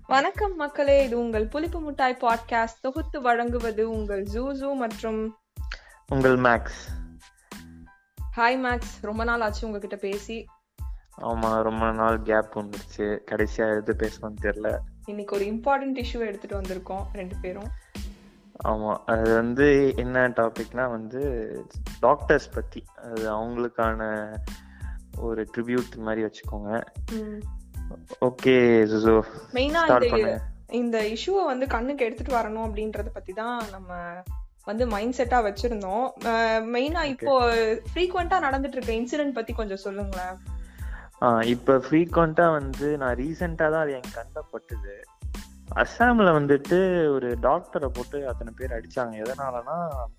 வணக்கம் மக்களே இது உங்கள் புளிப்பு முட்டாய் பாட்காஸ்ட் தொகுத்து வழங்குவது உங்கள் ஜூசு மற்றும் உங்கள் மேக்ஸ் ஹாய் மேக்ஸ் ரொம்ப நாள் ஆச்சு உங்ககிட்ட பேசி ஆமா ரொம்ப நாள் கேப் வந்துருச்சு கடைசியா எது பேசணும்னு தெரியல இன்னைக்கு ஒரு இம்பார்ட்டன்ட் இஷ்யூ எடுத்துட்டு வந்திருக்கோம் ரெண்டு பேரும் ஆமா அது வந்து என்ன டாபிக்னா வந்து டாக்டர்ஸ் பத்தி அது அவங்களுக்கான ஒரு ட்ரிபியூட் மாதிரி வச்சுக்கோங்க ஓகே ஜுசோ மெயினா ஸ்டார்ட் இந்த பண்ணுங்க இந்த இஷ்யூவை வந்து கண்ணுக்கு எடுத்துட்டு வரணும் அப்படின்றத பத்தி தான் நம்ம வந்து மைண்ட் செட்டா வச்சிருந்தோம் மெயினா இப்போ ஃப்ரீக்வெண்டா நடந்துட்டு இருக்க இன்சிடென்ட் பத்தி கொஞ்சம் சொல்லுங்களேன் ஆ இப்போ ஃப்ரீக்வெண்டா வந்து நான் ரீசெண்டா தான் அது என் கண்ணில் பட்டுது அஸ்ஸாம்ல வந்துட்டு ஒரு டாக்டரை போட்டு அத்தனை பேர் அடிச்சாங்க எதனாலனா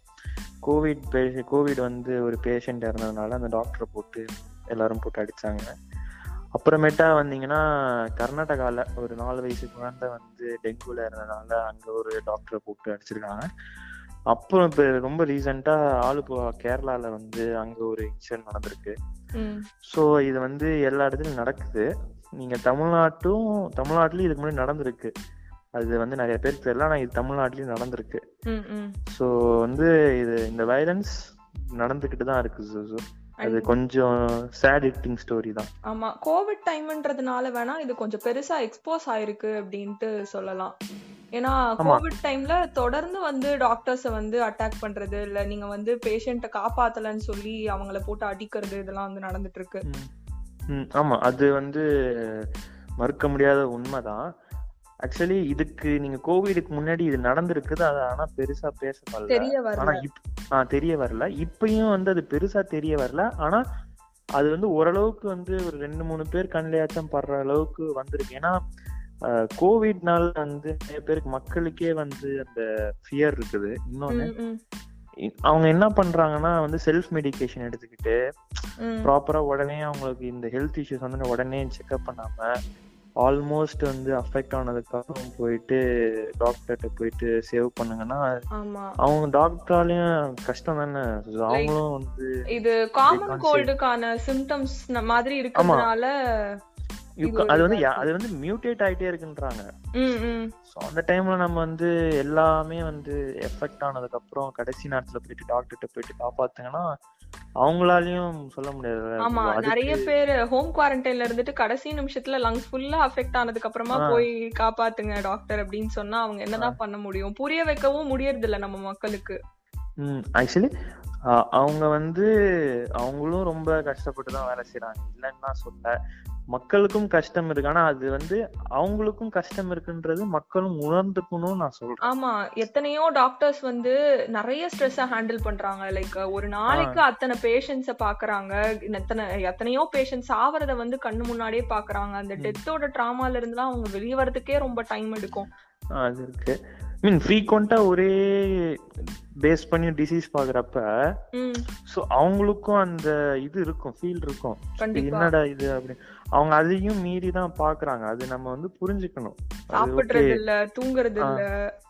கோவிட் பேஷ கோவிட் வந்து ஒரு பேஷண்ட் இறந்ததுனால அந்த டாக்டரை போட்டு எல்லாரும் போட்டு அடிச்சாங்க அப்புறமேட்டா வந்தீங்கன்னா கர்நாடகால ஒரு நாலு வயசு குழந்தை வந்து டெங்குல இருந்ததுனால அங்க ஒரு டாக்டரை போட்டு அடிச்சிருக்காங்க அப்புறம் இப்ப ரொம்ப ரீசெண்டா ஆலுப்புழா கேரளால வந்து அங்க ஒரு இன்சிடென்ட் நடந்திருக்கு ம், ஸோ இது வந்து எல்லா இடத்துலயும் நடக்குது நீங்க தமிழ்நாட்டும் தமிழ்நாட்டிலயும் இதுக்கு முன்னாடி நடந்திருக்கு அது வந்து நிறைய பேருக்கு தெரியல ஆனா இது தமிழ்நாட்டிலயும் நடந்திருக்கு ம், ம். ஸோ வந்து இது இந்த வயலன்ஸ் நடந்துகிட்டு தான் இருக்கு ஜூசு அது கொஞ்சம் சேட் ஹிட்டிங் ஸ்டோரி தான் ஆமா கோவிட் டைம்ன்றதுனால வேணா இது கொஞ்சம் பெருசா எக்ஸ்போஸ் ஆயிருக்கு அப்படின்ட்டு சொல்லலாம் ஏன்னா ஆமா. கோவிட் டைம்ல தொடர்ந்து வந்து டாக்டர்ஸ வந்து அட்டாக் பண்றது இல்ல நீங்க வந்து பேஷண்ட்டை காப்பாத்தலன்னு சொல்லி அவங்கள போட்டு அடிக்கிறது இதெல்லாம் வந்து நடந்துட்டு இருக்கு ம். ம், ஆமா அது வந்து மறுக்க முடியாத உண்மைதான் ஆக்சுவலி இதுக்கு நீங்க கோவிடுக்கு முன்னாடி இது நடந்திருக்குது அது ஆனா பெருசா பேசப்படல தெரிய ஆனா வரல இப் ஆ தெரிய வரல இப்பயும் வந்து அது பெருசா தெரிய வரல ஆனா அது வந்து ஓரளவுக்கு வந்து ஒரு ரெண்டு மூணு பேர் கண்ணிலையாச்சும் படுற அளவுக்கு வந்திருக்கு ஏன்னா கோவிட்னால வந்து நிறைய பேருக்கு மக்களுக்கே வந்து அந்த ஃபியர் இருக்குது இன்னொன்னு ம், ம், இ- அவங்க என்ன பண்றாங்கன்னா வந்து செல்ஃப் மெடிகேஷன் எடுத்துக்கிட்டு ம். ப்ராப்பரா உடனே அவங்களுக்கு இந்த ஹெல்த் இஷ்யூஸ் வந்து உடனே செக்அப் பண்ணாம ஆல்மோஸ்ட் வந்து அஃபெக்ட் ஆனதுக்கு அப்புறம் போயிட்டு டாக்டர்கிட்ட போயிட்டு சேவ் பண்ணுங்கன்னா ஆமா அவங்க டாக்டராலையும் கஷ்டம் தானே அவங்களும் வந்து இது காமன் can't say. கோல்டுக்கான சிம்டம்ஸ் மாதிரி இருக்கிறதுனால you இது ca- ஒரு அது வந்து இதா யா- அது வந்து மியூட்டேட் ஆயிட்டே இருக்குன்றாங்க ம், ம். ஸோ அந்த டைம்ல நம்ம வந்து எல்லாமே வந்து எஃபெக்ட் ஆனதுக்கு அப்புறம் கடைசி நேரத்துல போயிட்டு டாக்டர்கிட்ட போயிட்டு காப்பாத்துங்கன்னா அவங்களாலையும் சொல்ல முடியாது ஆமா அதுக்கு- நிறைய பேர் ஹோம் குவாரண்டைன்ல இருந்துட்டு கடைசி நிமிஷத்துல லங்ஸ் ஃபுல்லா அஃபெக்ட் ஆனதுக்கு அப்புறமா ஆ. போய் காப்பாத்துங்க டாக்டர் அப்படின்னு சொன்னா அவங்க என்னதான் பண்ண முடியும் புரிய வைக்கவும் முடியறது இல்ல நம்ம மக்களுக்கு ம் ஆக்சுவலி அவங்க வந்து அவங்களும் ரொம்ப கஷ்டப்பட்டு தான் வேலை செய்றாங்க இல்லைன்னு தான் சொல்ல மக்களுக்கும் கஷ்டம் இருக்கு ஆனா அது வந்து அவங்களுக்கும் கஷ்டம் இருக்குன்றது மக்களும் உணர்ந்துக்கணும்னு நான் சொல்றேன் ஆமா எத்தனையோ டாக்டர்ஸ் வந்து நிறைய ஸ்ட்ரெஸ்ஸ ஹேண்டில் பண்றாங்க லைக் ஒரு நாளைக்கு அத்தனை பேஷண்ட்ஸ பாக்குறாங்க எத்தனை எத்தனையோ பேஷண்ட்ஸ் ஆவறத வந்து கண்ணு முன்னாடியே பாக்குறாங்க அந்த டெத்தோட ட்ராமால இருந்துலாம் அவங்க வெளிய வரதுக்கே ரொம்ப டைம் எடுக்கும் அது இருக்கு மீன் ஃப்ரீக்வெண்டா ஒரே பேஸ் பண்ணி டிசீஸ் பாக்குறப்ப ம் ஸோ அவங்களுக்கும் அந்த இது இருக்கும் ஃபீல் இருக்கும் கண்டிப்பா என்னடா இது அப்படி அவங்க அதையும் மீறி தான் பாக்குறாங்க அது நம்ம வந்து புரிஞ்சுக்கணும் அது சாப்பிடுறது okay. இல்ல தூங்குறது இல்ல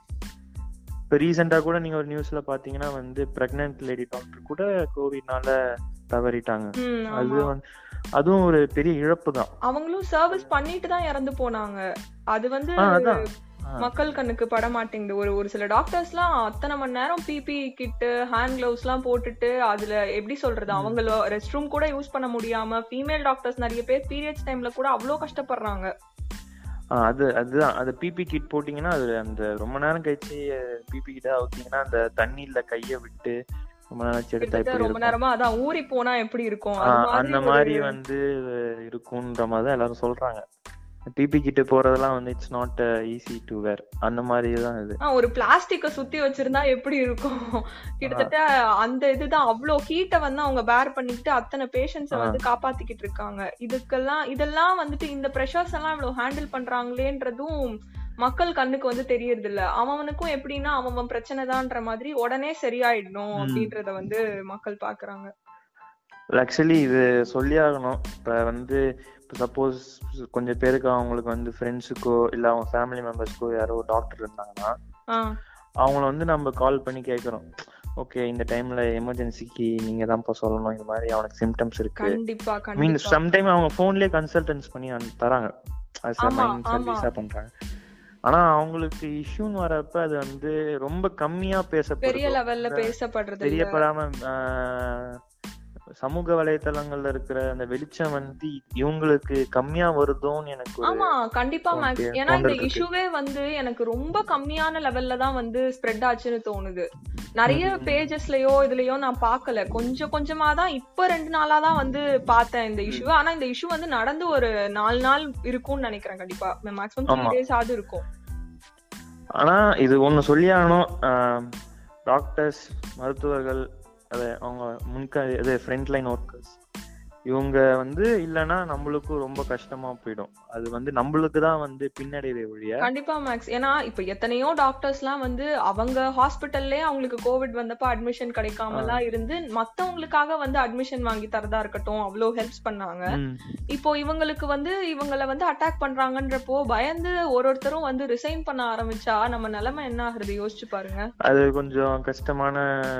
இப்ப ரீசெண்டா கூட நீங்க ஒரு நியூஸ்ல பாத்தீங்கன்னா வந்து பிரெக்னன்ட் லேடி டாக்டர் கூட கோவிட்னால தவறிட்டாங்க ம், அது ஆமா வந்து அதுவும் ஒரு பெரிய இழப்பு தான் அவங்களும் சர்வீஸ் பண்ணிட்டு தான் இறந்து போனாங்க அது வந்து ஆ, அதான் ஆ, மக்கள் கண்ணுக்கு பட மாட்டேங்குது ஒரு ஒரு சில டாக்டர்ஸ்லாம் அத்தனை மணி நேரம் பிபி கிட்டு ஹேண்ட் கிளவுஸ் எல்லாம் போட்டுட்டு அதுல எப்படி சொல்றது அவங்கள ரெஸ்ட் ரூம் கூட யூஸ் பண்ண முடியாம ஃபீமேல் டாக்டர்ஸ் நிறைய பேர் பீரியட்ஸ் டைம்ல கூட அவ்வளோ கஷ்டப்படுறாங்க ஆ, அது அதுதான் அது பிபி கிட் போட்டீங்கன்னா அது அந்த ரொம்ப நேரம் கழிச்சு பிபி கிட்ட அவுத்தீங்கன்னா அந்த தண்ணியில கைய விட்டு ரொம்ப நேரம் கழிச்சு எடுத்தா கிட்டத்தட்ட எப்படி ரொம்ப இருக்கும் நேரமா அதான் ஊறி போனா எப்படி இருக்கும் ஆ, அது அந்த மாதிரி மாதிரி ஒரு- வந்து இருக்கும்ன்ற மாதிரி தான் எல்லாரும் சொல்றாங்க பிபி கிட்ட போறதெல்லாம் வந்து it's not easy to wear அந்த மாதிரி தான் இது ஆ, ஒரு பிளாஸ்டிக்க சுத்தி வச்சிருந்தா எப்படி இருக்கும் கிட்டத்தட்ட அந்த இதுதான் அவ்வளோ ஹீட்டை வந்து அவங்க பேர் பண்ணிக்கிட்டு அத்தனை பேஷண்ட்ஸ ஆ. வந்து காப்பாத்திக்கிட்டு இருக்காங்க இதுக்கெல்லாம் இதெல்லாம் வந்துட்டு இந்த ப்ரெஷர்ஸ் எல்லாம் இவ்வளவு ஹேண்டில் பண்றாங்களேன்றதும் மக்கள் கண்ணுக்கு வந்து தெரியறது இல்ல அவனுக்கும் எப்படின்னா அவன் அவன் பிரச்சனைதான்ற மாதிரி உடனே சரியாயிடணும் ம். அப்படின்றத வந்து மக்கள் பாக்குறாங்க ஆக்சுவலி இது சொல்லியாகணும் இப்போ வந்து இப்போ சப்போஸ் கொஞ்சம் பேருக்கு அவங்களுக்கு வந்து ஃப்ரெண்ட்ஸுக்கோ இல்லை அவங்க ஃபேமிலி மெம்பர்ஸ்க்கோ யாரோ டாக்டர் இருந்தாங்கன்னா ஆ, அவங்கள வந்து நம்ம கால் பண்ணி கேட்குறோம் ஓகே இந்த டைம்ல எமர்ஜென்சிக்கு நீங்க தான்ப்பா சொல்லணும் இந்த மாதிரி அவனுக்கு சிம்டம்ஸ் இருக்கு கண்டிப்பா மீன் கண்டிப்பா சம்டைம் அவங்க ஃபோன்லயே கன்சல்டன்ஸ் பண்ணி அனு- தராங்க ஆமா, மைண்ட் ஆமா. சர்வீஸா பண்றாங்க ஆனா அவங்களுக்கு இஷ்யூன்னு வரப்ப அது வந்து ரொம்ப கம்மியா பெரிய பேசப்படுது லெவல்ல இந்த பேசப்படுறது இல்ல தெரியப்படாம ஆஹ், சமூக வலைத்தளங்கள்ல இருக்கிற அந்த வெளிச்சம் வந்து இவங்களுக்கு கம்மியா வருதோன்னு எனக்கு ஒரு ஆமா கண்டிப்பா மேக்ஸ் தோன்றி- ஏன்னா இந்த தோன்றல் இருக்கு. இஷ்யூவே வந்து எனக்கு ரொம்ப கம்மியான லெவல்ல தான் வந்து ஸ்ப்ரெட் ஆச்சுன்னு தோணுது நிறைய ம், ம். பேஜஸ்லயோ இதுலயோ நான் பார்க்கல கொஞ்சம் கொஞ்சமா தான் இப்ப ரெண்டு நாளா தான் வந்து பார்த்தேன் இந்த இஷ்யூ ஆனா இந்த இஷ்யூ வந்து நடந்து ஒரு நாலு நாள் இருக்கும்னு நினைக்கிறேன் கண்டிப்பா மேக்ஸிமம் த்ரீ ஆமா. டேஸ் ஆகுது இருக்கும் ஆனா இது ஒண்ணு சொல்லியாகணும் டாக்டர்ஸ் மருத்துவர்கள் அது அவங்க முன்க இது ஃப்ரண்ட் லைன் ஒர்க்கர்ஸ் இவங்க வந்து இல்லைன்னா நம்மளுக்கும் ரொம்ப கஷ்டமா போயிடும் அது வந்து நம்மளுக்கு தான் வந்து பின்னடைவே ஒழிய கண்டிப்பா மேக்ஸ் ஏன்னா இப்ப எத்தனையோ டாக்டர்ஸ் எல்லாம் வந்து அவங்க ஹாஸ்பிட்டல்லே அவங்களுக்கு கோவிட் வந்தப்ப அட்மிஷன் கிடைக்காமலாம் இருந்து மத்தவங்களுக்காக வந்து அட்மிஷன் வாங்கி தரதா இருக்கட்டும் அவ்வளவு ஹெல்ப்ஸ் பண்ணாங்க ம், இப்போ இவங்களுக்கு வந்து இவங்கள வந்து அட்டாக் பண்றாங்கன்றப்போ பயந்து ஒரு ஒருத்தரும் வந்து ரிசைன் பண்ண ஆரம்பிச்சா நம்ம நிலைமை என்ன ஆகுறது யோசிச்சு பாருங்க அது கொஞ்சம் கஷ்டமான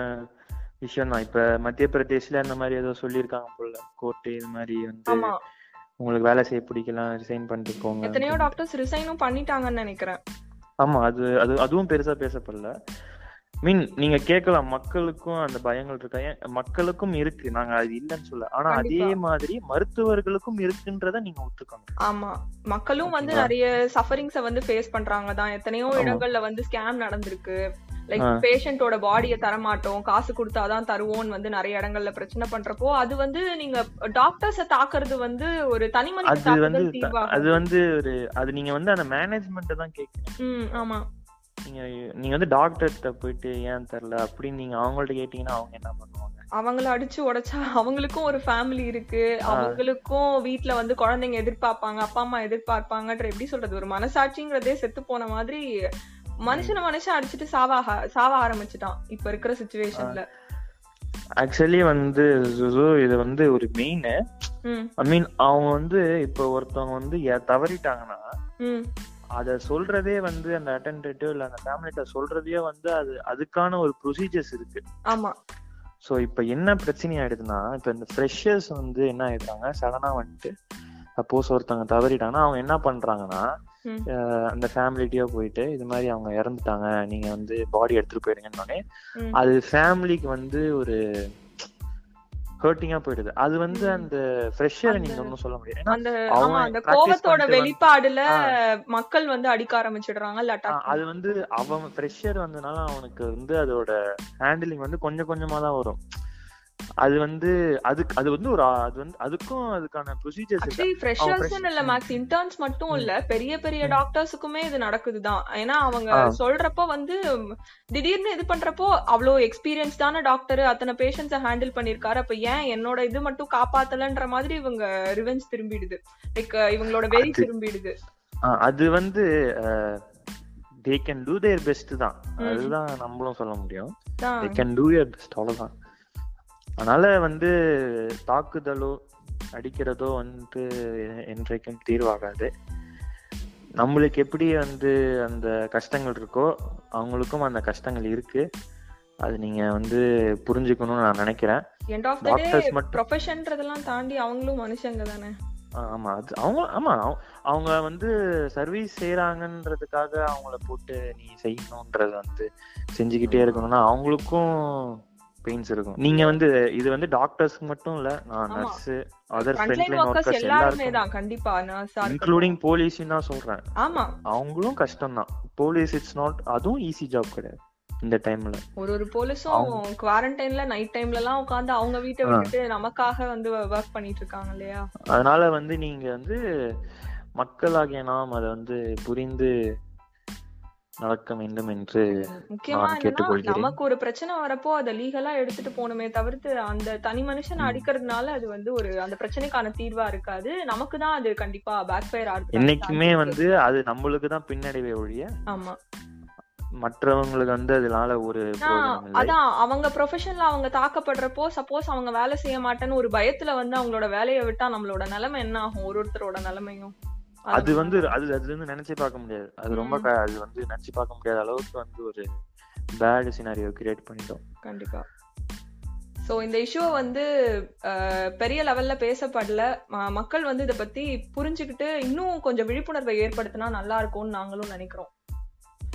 விஷயம் தான் இப்ப மத்திய பிரதேஷ்ல அந்த மாதிரி ஏதோ சொல்லியிருக்காங்க போல கோர்ட்டு இது மாதிரி வந்து ஆமா உங்களுக்கு வேலை செய்ய பிடிக்கலாம் ரிசைன் பண்ணிட்டு போங்க எத்தனையோ அப்படின்னு. டாக்டர்ஸ் ரிசைனும் பண்ணிட்டாங்கன்னு நினைக்கிறேன் ஆமா அது அது அதுவும் பெருசா பேசப்படல மீன் நீங்க கேட்கலாம் மக்களுக்கும் அந்த பயங்கள் இருக்கா ஏன் மக்களுக்கும் இருக்கு நாங்க அது இல்லைன்னு சொல்ல ஆனா அதே கண்டிப்பா. மாதிரி மருத்துவர்களுக்கும் இருக்குன்றத நீங்க ஒத்துக்கணும் ஆமா மக்களும் வந்து ஓகேவா? நிறைய சஃபரிங்ஸ வந்து ஃபேஸ் பண்றாங்க தான் எத்தனையோ ஆமா. இடங்கள்ல வந்து ஸ்கேம் நடந்திருக்கு லைக் ஆ. பேஷண்டோட பாடிய தரமாட்டோம் காசு கொடுத்தாதான் தருவோம்னு வந்து நிறைய இடங்கள்ல பிரச்சனை பண்றப்போ அது வந்து நீங்க டாக்டர்ஸ தாக்குறது வந்து ஒரு தனி மனித அது வந்து தாக்குதல் த- தீர்வாகும் அது வந்து ஒரு அது நீங்க வந்து அந்த மேனேஜ்மெண்ட்டை தான் கேட்கணும் ம் ஆமா நீங்க நீங்க வந்து டாக்டர்கிட்ட போயிட்டு ஏன் தெரில அப்படின்னு நீங்க அவங்கள்ட்ட கேட்டீங்கன்னா அவங்க என்ன பண்ணுவாங்க அவங்கள அடிச்சு உடைச்சா அவங்களுக்கும் ஒரு ஃபேமிலி இருக்கு அவங்களுக்கும் வீட்ல வந்து குழந்தைங்க எதிர்பார்ப்பாங்க அப்பா அம்மா எதிர்பார்ப்பாங்கன்ற எப்படி சொல்றது ஒரு மனசாட்சிங்கிறதே செத்து போன மாதிரி மனுஷன மனுஷன் அடிச்சுட்டு சாவ சாவ ஆரம்பிச்சுட்டான் இப்ப இருக்கிற சுச்சுவேஷன்ல ஆக்சுவலி வந்து ஜுசு இது வந்து ஒரு மெயின் ம் ஐ மீன் அவங்க வந்து இப்போ ஒருத்தவங்க வந்து ஏ- தவறிட்டாங்கன்னா ம் அத சொல்றதே வந்து அந்த அட்டன்டேட்டிவ் இல்ல அந்த ஃபேமிலிட்ட சொல்றதே வந்து அது அதுக்கான ஒரு ப்ரொசீஜர்ஸ் இருக்கு ஆமா ஸோ இப்போ என்ன பிரச்சனை ஆயிடுதுன்னா இப்போ இந்த ஃப்ரெஷர்ஸ் வந்து என்ன ஆயிடுறாங்க சடனா வந்துட்டு சப்போஸ் ஒருத்தவங்க தவறிட்டாங்கன்னா அவங்க என்ன பண்றாங்கன்னா ம். அஹ் அந்த ஃபேமிலிட்டியோ போயிட்டு இது மாதிரி அவங்க இறந்துட்டாங்க நீங்க வந்து பாடி எடுத்துட்டு போயிடுங்கன்னொடனே ம். அது ஃபேமிலிக்கு வந்து ஒரு ஹர்ட்டிங்கா போயிடுது அது வந்து ம். அந்த ஃப்ரெஷரை அந்த- நீங்க ஒன்றும் சொல்ல முடியாது ஏன்னா அந்த அவன் ஆமா அந்த practice கோவத்தோட பண்ணிட்டு வந்து- வெளிப்பாடுல ஆ. மக்கள் வந்து அடிக்க ஆரம்பிச்சிடுறாங்க இல்ல ஆ, அட்டாக் அது வந்து அவன் ஃப்ரெஷர் வந்தனால அவனுக்கு வந்து அதோட ஹேண்டிலிங் வந்து கொஞ்சம் கொஞ்சமா தான் வரும் அது வந்து அதுக்கு அது வந்து ஒரு ஆ- அது வந்து அதுக்கும் அதுக்கான ப்ரொசீஜர்ஸ் இருக்கு ஆக்சுவலி ஃப்ரெஷர்ஸ் fresh- இல்ல ம். மேக்ஸ் இன்டர்ன்ஸ் மட்டும் ம். இல்ல பெரிய பெரிய ம். டாக்டர்ஸுக்குமே இது நடக்குதுதான் ஏன்னா அவங்க ஆ. சொல்றப்போ வந்து ம், திடீர்னு இது பண்றப்போ அவ்வளோ எக்ஸ்பீரியன்ஸ் தானே டாக்டர் அத்தனை பேஷண்ட்ஸை ஹேண்டில் பண்ணிருக்காரு அப்ப ஏன் என்னோட இது மட்டும் காப்பாத்தலன்ற மாதிரி இவங்க ரிவெஞ்ச் திரும்பிடுது லைக் இவங்களோட வெறி அது- திரும்பிடுது ஆ, அது வந்து they can do their best தான் ம். அதுதான் நம்மளும் சொல்ல முடியும் தான். They can do your best அவ்வளவுதான் அதனால வந்து தாக்குதலோ அடிக்கிறதோ வந்து என்றைக்கும் தீர்வாகாது நம்மளுக்கு எப்படி வந்து அந்த கஷ்டங்கள் இருக்கோ அவங்களுக்கும் அந்த கஷ்டங்கள் இருக்கு அது நீங்க வந்து புரிஞ்சுக்கணும்னு நான் நினைக்கிறேன் end of the day doctors மட்டும் ப்ரொஃபஷன்றதெல்லாம் தாண்டி அவங்களும் மனுஷங்க தானே ஆ, ஆமா அது அவங்க ஆமா அவங்க- அவங்க வந்து சர்வீஸ் செய்யறாங்கன்றதுக்காக அவங்கள போட்டு நீ செய்யணும்ன்றது வந்து செஞ்சுக்கிட்டே இருக்கணும்னா அவங்களுக்கும் பெயின்ஸ் இருக்கும் நீங்க வந்து இது வந்து டாக்டர்ஸ்க்கு மட்டும் இல்ல நான் ஆமா. Nurse other frontline frontline workers workers எல்லாருமே எல்லாருக்கும் தான் கண்டிப்பா நர்ஸா இன்க்ளூடிங் போலீஸ்னு தான் சொல்றேன் ஆமா அவங்களும் கஷ்டம் தான் போலீஸ் இட்ஸ் நாட் அதுவும் ஈஸி ஜாப் கிடையாது இந்த டைம்ல ஒரு ஒரு போலீஸும் குவாரண்டைன்ல நைட் டைம்ல எல்லாம் உட்கார்ந்து அவங்க வீட்டை ஆ. விட்டுட்டு நமக்காக வந்து ஒர்க் பண்ணிட்டு இருக்காங்க இல்லையா அதனால வந்து நீங்க வந்து மக்களாகிய நாம் அதை வந்து புரிந்து நடக்க வேண்டும் என்று முக்கியமா நான் என்னன்னா கேட்டுக்கொள்கிறேன். நமக்கு ஒரு பிரச்சனை வரப்போ அதை லீகலா எடுத்துட்டு போகணுமே தவிர்த்து அந்த தனி மனுஷன் ம். அடிக்கிறதுனால அது வந்து ஒரு அந்த பிரச்சனைக்கான தீர்வா இருக்காது நமக்கு தான் அது கண்டிப்பா பேக் ஃபயர் ஆகுது என்னைக்குமே வந்து அது நம்மளுக்கு தான் பின்னடைவே ஒழிய ஆமா மற்றவங்களுக்கு வந்து அதனால ஒரு நான் பிரயோஜனம் இல்லை அதான் அவங்க ப்ரொஃபஷன்ல அவங்க தாக்கப்படுறப்போ சப்போஸ் அவங்க வேலை செய்ய மாட்டேன்னு ஒரு பயத்துல வந்து அவங்களோட வேலையை விட்டா நம்மளோட நிலைமை என்ன ஆகும் ஒரு ஒருத்தரோட நிலைமையும் அது வந்து அது அது வந்து நினைச்சு பார்க்க முடியாது அது ரொம்ப ம். க- அது வந்து நினைச்சு பார்க்க முடியாத அளவுக்கு வந்து ஒரு பேட் சினாரியோ கிரியேட் பண்ணிட்டோம் கண்டிப்பா சோ இந்த இஷ்யூவை வந்து அஹ், பெரிய லெவல்ல பேசப்படல ம- மக்கள் வந்து இத பத்தி புரிஞ்சுக்கிட்டு இன்னும் கொஞ்சம் விழிப்புணர்வை ஏற்படுத்தினா நல்லா இருக்கும்னு நாங்களும் நினைக்கிறோம்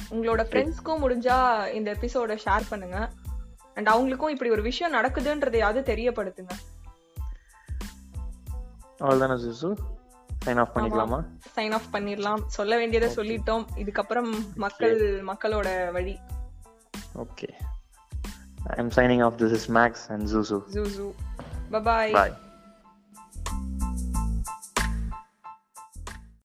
உங்களோட ஃப்ரெண்ட்ஸ்க்கும் முடிஞ்சா இந்த எபிசோட ஷேர் பண்ணுங்க அண்ட் அவங்களுக்கும் இப்படி ஒரு விஷயம் நடக்குதுன்றதையாவது தெரியப்படுத்துங்க அவ்வளவுதானே ஜூசு சைன் ஆஃப் பண்ணிக்கலாமா சைன் ஆஃப் பண்ணிடலாம் சொல்ல வேண்டியதை சொல்லிட்டோம் இதுக்கப்புறம் மக்கள் மக்களோட வழி okay I am signing off this is Max and ஜூசு ஜூ ஜூ பபாய் பாய்